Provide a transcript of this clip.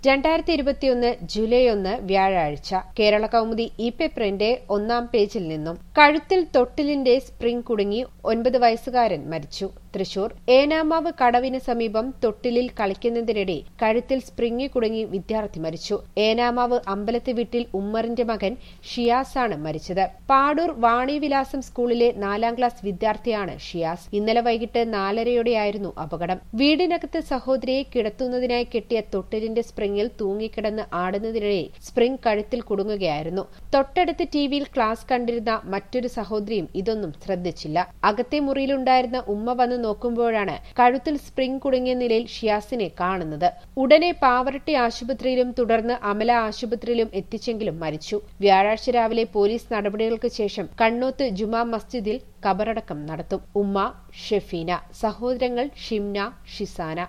രണ്ടായിരത്തി ഇരുപത്തിയൊന്ന് ജൂലൈ ഒന്ന് വ്യാഴാഴ്ച കേരള കൗമുദി ഇ പേപ്പറിന്റെ ഒന്നാം പേജിൽ നിന്നും കഴുത്തിൽ തൊട്ടിലിന്റെ സ്പ്രിംഗ് കുടുങ്ങി ഒൻപത് വയസ്സുകാരൻ മരിച്ചു തൃശൂർ ഏനാമാവ് കടവിന് സമീപം തൊട്ടിലിൽ കളിക്കുന്നതിനിടെ കഴുത്തിൽ സ്പ്രിംഗ് കുടുങ്ങി വിദ്യാർത്ഥി മരിച്ചു ഏനാമാവ് അമ്പലത്ത് വീട്ടിൽ ഉമ്മറിന്റെ മകൻ ഷിയാസാണ് മരിച്ചത് പാടൂർ വാണിവിലാസം സ്കൂളിലെ നാലാം ക്ലാസ് വിദ്യാർത്ഥിയാണ് ഷിയാസ് ഇന്നലെ വൈകിട്ട് നാലരയോടെയായിരുന്നു അപകടം വീടിനകത്ത് സഹോദരിയെ കിടത്തുന്നതിനായി കെട്ടിയ തൊട്ടിലിന്റെ സ്പ്രിംഗിൽ തൂങ്ങിക്കിടന്ന് ആടുന്നതിനിടെ സ്പ്രിംഗ് കഴുത്തിൽ കുടുങ്ങുകയായിരുന്നു തൊട്ടടുത്ത് ടിവിയിൽ ക്ലാസ് കണ്ടിരുന്ന മറ്റൊരു സഹോദരിയും ഇതൊന്നും ശ്രദ്ധിച്ചില്ല അകത്തെ മുറിയിലുണ്ടായിരുന്ന ഉമ്മ വന്ന് നോക്കുമ്പോഴാണ് കഴുത്തിൽ സ്പ്രിംഗ് കുടുങ്ങിയ നിലയിൽ ഷിയാസിനെ കാണുന്നത് ഉടനെ പാവറട്ടി ആശുപത്രിയിലും തുടർന്ന് അമല ആശുപത്രിയിലും എത്തിച്ചെങ്കിലും മരിച്ചു വ്യാഴാഴ്ച രാവിലെ പോലീസ് നടപടികൾക്ക് ശേഷം കണ്ണോത്ത് ജുമാ മസ്ജിദിൽ കബറടക്കം നടത്തും ഉമ്മ ഷെഫീന സഹോദരങ്ങൾ ഷിംന ഷിസാന